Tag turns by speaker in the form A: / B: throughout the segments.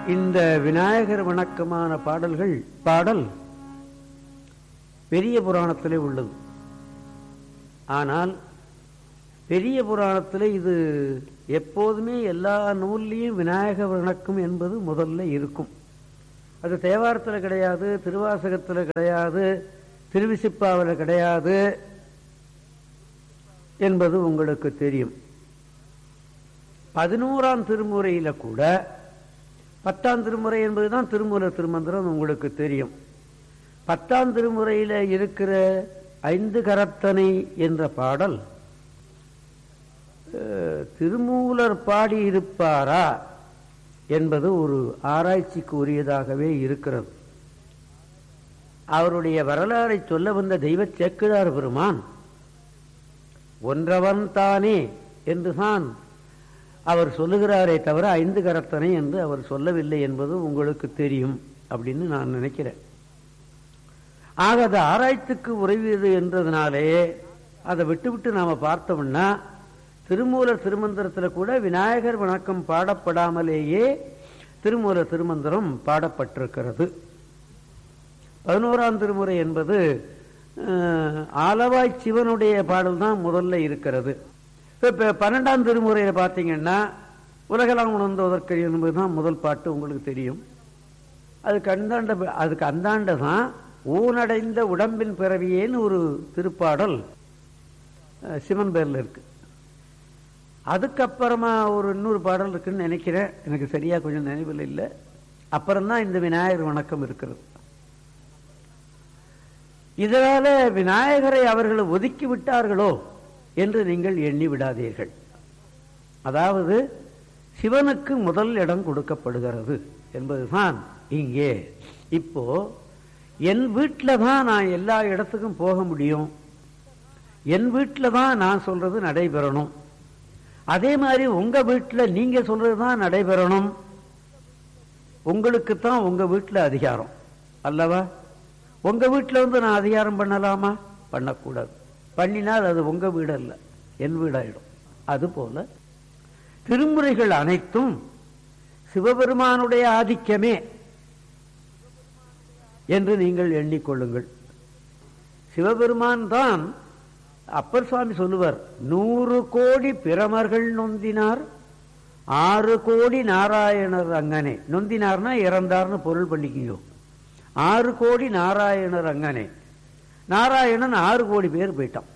A: இந்த விநாயகர் வணக்கமான பாடல்கள் பாடல் பெரிய புராணத்திலே உள்ளது ஆனால் பெரிய புராணத்தில் இது எப்போதுமே எல்லா நூல்லையும் விநாயகர் வணக்கம் என்பது முதல்ல இருக்கும் அது தேவாரத்தில் கிடையாது திருவாசகத்தில் கிடையாது திருவிசிப்பாவில் கிடையாது என்பது உங்களுக்கு தெரியும் பதினோராம் திருமுறையில கூட பத்தாம் திருமுறை என்பதுதான் திருமூல திருமந்திரம் உங்களுக்கு தெரியும் பத்தாம் திருமுறையில இருக்கிற ஐந்து கரத்தனை என்ற பாடல் அஹ், திருமூலர் பாடியிருப்பாரா என்பது ஒரு ஆராய்ச்சிக்கு உரியதாகவே இருக்கிறது அவருடைய வரலாறை சொல்ல வந்த தெய்வ சேக்கிழார் பெருமான் ஒன்றவன் தானே என்றுதான் அவர் சொல்லுகிறாரே தவிர ஐந்து கரத்தனை என்று அவர் சொல்லவில்லை என்பது உங்களுக்கு தெரியும் அப்படின்னு நான் நினைக்கிறேன் ஆக அது ஆராய்ச்சிக்கு உறைவியது என்றதுனாலே அதை விட்டு விட்டு நாம பார்த்தோம்னா திருமூலர் திருமந்திரத்தில் கூட விநாயகர் வணக்கம் பாடப்படாமலேயே திருமூலர் திருமந்திரம் பாடப்பட்டிருக்கிறது பதினோராம் திருமுறை என்பது அஹ், ஆலவாய் சிவனுடைய பாடல் தான் முதல்ல இருக்கிறது இப்போ பன்னெண்டாம் திருமுறையில் பார்த்தீங்கன்னா உலகெல்லாம் உணர்ந்ததற்கு என்பது தான் முதல் பாட்டு உங்களுக்கு தெரியும் அதுக்கு அந்தாண்ட அதுக்கு அந்தாண்ட தான் ஊனடைந்த உடம்பின் பிறவியேன்னு ஒரு திருப்பாடல் அஹ், சிவன் பேரில் இருக்கு அதுக்கப்புறமா ஒரு இன்னொரு பாடல் இருக்குன்னு நினைக்கிறேன் எனக்கு சரியா கொஞ்சம் நினைவில் இல்லை அப்புறம்தான் இந்த விநாயகர் வணக்கம் இருக்கிறது இதனால விநாயகரை அவர்கள் ஒதுக்கி விட்டார்களோ என்று நீங்கள் எண்ணி விடாதீர்கள் அதாவது சிவனுக்கு முதல் இடம் கொடுக்கப்படுகிறது என்பதுதான் இங்கே இப்போ என் வீட்டில் தான் நான் எல்லா இடத்துக்கும் போக முடியும் என் வீட்டில் தான் நான் சொல்றது நடைபெறணும் அதே மாதிரி உங்க வீட்டில் நீங்க சொல்றது தான் நடைபெறணும் உங்களுக்கு தான் உங்க வீட்டில் அதிகாரம் அல்லவா உங்க வீட்டில் வந்து நான் அதிகாரம் பண்ணலாமா பண்ணக்கூடாது பண்ணினால் அது உங்க வீடு அல்ல என் வீடாயிடும் அதுபோல திருமுறைகள் அனைத்தும் சிவபெருமானுடைய ஆதிக்கமே என்று நீங்கள் எண்ணிக்கொள்ளுங்கள் சிவபெருமான் தான் அப்பர் சுவாமி சொல்லுவார் நூறு கோடி பிரமர்கள் நொந்தினார் ஆறு கோடி நாராயணர் அங்கனே நொந்தினார்னா இறந்தார்னு பொருள் பண்ணிக்கியோ ஆறு கோடி நாராயணர் அங்கனே நாராயணன் ஆறு கோடி பேர் போயிட்டான்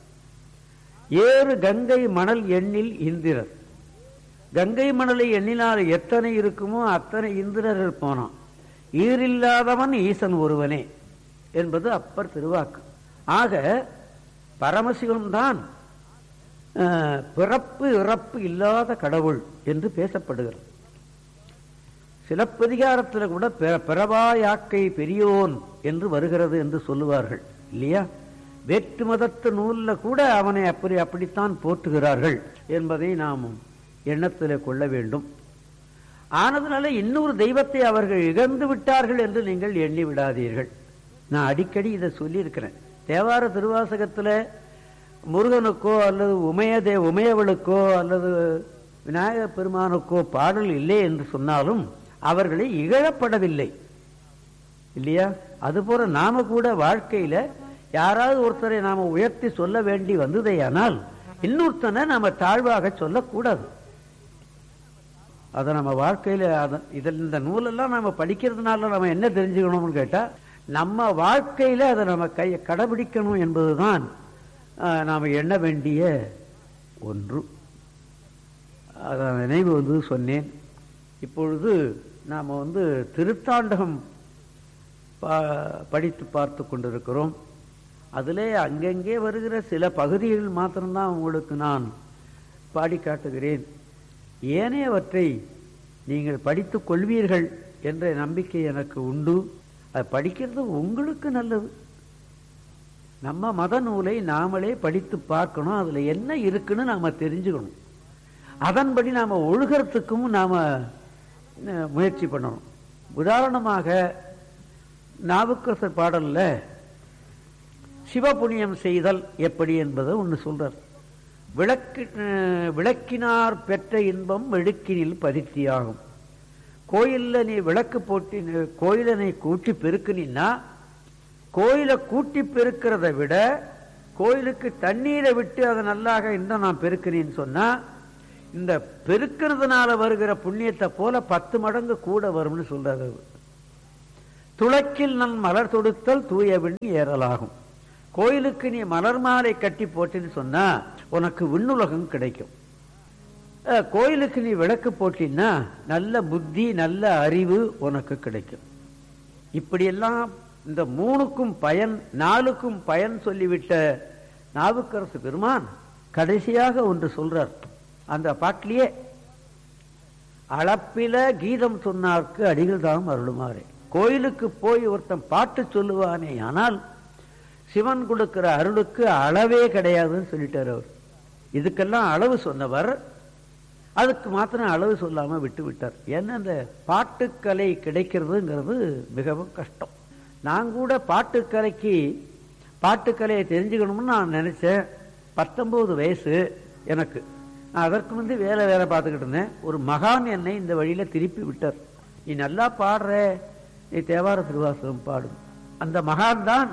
A: ஏறு கங்கை மணல் எண்ணில் இந்திரர் கங்கை மணலை எண்ணினால் எத்தனை இருக்குமோ அத்தனை இந்திரர்கள் போனான் ஈரில்லாதவன் ஈசன் ஒருவனே என்பது அப்பர் திருவாக்கு ஆக பரமசிவன் தான் அஹ், பிறப்பு இறப்பு இல்லாத கடவுள் என்று பேசப்படுகிறது சிலப்பதிகாரத்தில் கூட பிற- பிறவா யாக்கை பெரியோன் என்று வருகிறது என்று சொல்லுவார்கள் இல்லையா வேற்று மதத்து நூல்ல கூட அவனை அப்படி அப்படித்தான் போற்றுகிறார்கள் என்பதை நாம் எண்ணத்தில் கொள்ள வேண்டும் ஆனதுனால இன்னொரு தெய்வத்தை அவர்கள் இழந்து விட்டார்கள் என்று நீங்கள் எண்ணி விடாதீர்கள் நான் அடிக்கடி இதை சொல்லியிருக்கிறேன் தேவார திருவாசகத்துல முருகனுக்கோ அல்லது உமையதே உமையவளுக்கோ அல்லது விநாயகர் பெருமானுக்கோ பாடல் இல்லை என்று சொன்னாலும் அவர்களை இகழப்படவில்லை இல்லையா அதுபோல நாம கூட வாழ்க்கையில யாராவது ஒருத்தரை நாம உயர்த்தி சொல்ல வேண்டி வந்ததேயானால் இன்னொருத்தனை நாம தாழ்வாக சொல்லக்கூடாது அதை நம்ம வாழ்க்கையில அத- இதில் இந்த நூலெல்லாம் நம்ம படிக்கிறதுனால நம்ம என்ன தெரிஞ்சுக்கணும்னு கேட்டா நம்ம வாழ்க்கையில அதை நம்ம கை கடைபிடிக்கணும் என்பதுதான் ஆஹ், நாம எண்ண வேண்டிய ஒன்று அதை நினைவு வந்து சொன்னேன் இப்பொழுது நாம் வந்து திருத்தாண்டகம் பா- படித்து பார்த்து கொண்டிருக்கிறோம் அதிலே அங்கங்கே வருகிற சில பகுதிகள் மாத்திரம்தான் உங்களுக்கு நான் பாடி காட்டுகிறேன் ஏனையவற்றை நீங்கள் படித்துக் கொள்வீர்கள் என்ற நம்பிக்கை எனக்கு உண்டு அது படிக்கிறது உங்களுக்கு நல்லது நம்ம மத நூலை நாமளே படித்து பார்க்கணும் அதுல என்ன இருக்குன்னு நாம தெரிஞ்சுக்கணும் அதன்படி நாம ஒழுகிறதுக்கும் நாம அஹ், முயற்சி பண்ணணும் உதாரணமாக நாவுக்கரசர் பாடல்ல சிவபுண்ணியம் செய்தல் எப்படி என்பதை ஒன்று சொல்றார் விளக்கு அஹ், விளக்கினார் பெற்ற இன்பம் வெடுக்கினில் பதிர்த்தியாகும் கோயில்ல நீ விளக்கு போட்டி கோயிலை நீ கூட்டி பெருக்குனீன்னா கோயிலை கூட்டி பெருக்கிறத விட கோயிலுக்கு தண்ணீரை விட்டு அதை நல்லாக இன்னும் நான் பெருக்கினேன்னு சொன்னா இந்த பெருக்கிறதுனால வருகிற புண்ணியத்தை போல பத்து மடங்கு கூட வரும்னு சொல்றாரு அவர். துளக்கில் நன் மலர் தொடுத்தல் தூய விண் ஏறலாகும் கோயிலுக்கு நீ மலர் மாலை கட்டி போட்டுன்னு சொன்னா உனக்கு விண்ணுலகம் கிடைக்கும் அஹ், கோயிலுக்கு நீ விளக்கு போட்டின்னா நல்ல புத்தி நல்ல அறிவு உனக்கு கிடைக்கும் இப்படியெல்லாம் இந்த மூணுக்கும் பயன் நாலுக்கும் பயன் சொல்லிவிட்ட நாவுக்கரசு பெருமான் கடைசியாக ஒன்று சொல்றார் அந்த பாட்டிலேயே அளப்பில கீதம் சொன்னார்க்கு அடிகள் தாம் அருளுமாறே கோயிலுக்கு போய் ஒருத்தன் பாட்டு சொல்லுவானே ஆனால் சிவன் கொடுக்கிற அருளுக்கு அளவே கிடையாதுன்னு சொல்லிட்டார் அவர் இதுக்கெல்லாம் அளவு சொன்னவர் அதுக்கு மாத்திரம் அளவு சொல்லாம விட்டு விட்டார் ஏன்னா இந்த பாட்டுக்கலை கிடைக்கிறதுங்கிறது மிகவும் கஷ்டம் நான் கூட பாட்டுக்கலைக்கு பாட்டுக்கலையை தெரிஞ்சுக்கணும்னு நான் நினைச்சேன் பத்தொன்பது வயசு எனக்கு நான் அதற்கு வந்து வேலை வேலை பார்த்துக்கிட்டு இருந்தேன் ஒரு மகான் என்னை இந்த வழியில திருப்பி விட்டார் நீ நல்லா பாடுற நீ தேவார திருவாசகம் பாடும் அந்த மகான் தான்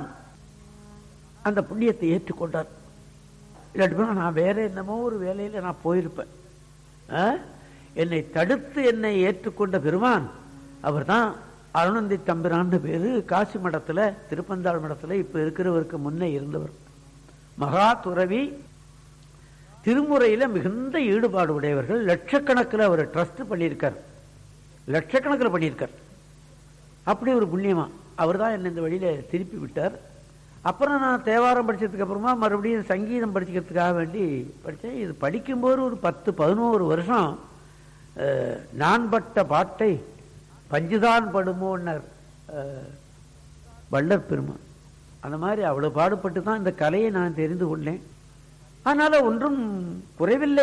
A: அந்த புண்ணியத்தை ஏற்றுக்கொண்டார் இல்லாட்டி போனா நான் வேற என்னமோ ஒரு வேலையில நான் போயிருப்பேன் ஆ? என்னை தடுத்து என்னை ஏற்றுக்கொண்ட பெருமான் அவர்தான் அருணந்தி தம்பிரான்னு பேரு காசி மடத்துல திருப்பந்தாள் மடத்துல இப்ப இருக்கிறவருக்கு முன்னே இருந்தவர் மகா துறவி திருமுறையில மிகுந்த ஈடுபாடு உடையவர்கள் லட்சக்கணக்கில் அவர் ட்ரஸ்ட் பண்ணியிருக்கார் லட்சக்கணக்கில் பண்ணியிருக்கார் அப்படி ஒரு புண்ணியமா அவர் தான் என்னை இந்த வழியில திருப்பி விட்டார் அப்புறம் நான் தேவாரம் படிச்சதுக்கு அப்புறமா மறுபடியும் சங்கீதம் படிச்சுக்கிறதுக்காக வேண்டி படித்தேன் இது படிக்கும்போது ஒரு பத்து பதினோரு வருஷம் அஹ், நான் பட்ட பாட்டை பஞ்சுதான் படுமோன்னர் அஹ், வள்ளற் பெருமான் அந்த மாதிரி அவ்வளவு பாடுபட்டு தான் இந்த கலையை நான் தெரிந்து கொண்டேன் அதனால ஒன்றும் குறைவில்லை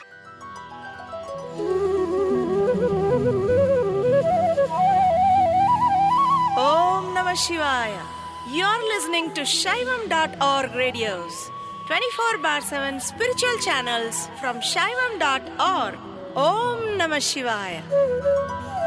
B: Om Namah Shivaya. You're listening to Shaivam.org radios, 24 bar 7 spiritual channels from Shaivam.org. Om Namah Shivaya.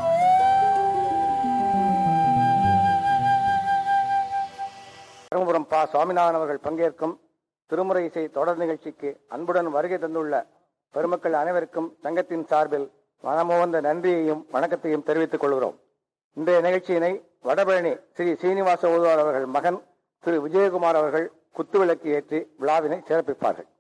C: Dharmapuram பா சுவாமிநாதன் அவர்கள் பங்கேற்கும் திருமுறை இசை தொடர் நிகழ்ச்சிக்கு அன்புடன் வருகை தந்துள்ள பெருமக்கள் அனைவருக்கும் சங்கத்தின் சார்பில் மனமோந்த நன்றியையும் வணக்கத்தையும் தெரிவித்துக் கொள்கிறோம் இன்றைய நிகழ்ச்சியினை வடபழனி ஸ்ரீ சீனிவாச ஓதுவார் அவர்கள் மகன் திரு விஜயகுமார் அவர்கள் குத்துவிளக்கு ஏற்றி விழாவினை சிறப்பிப்பார்கள்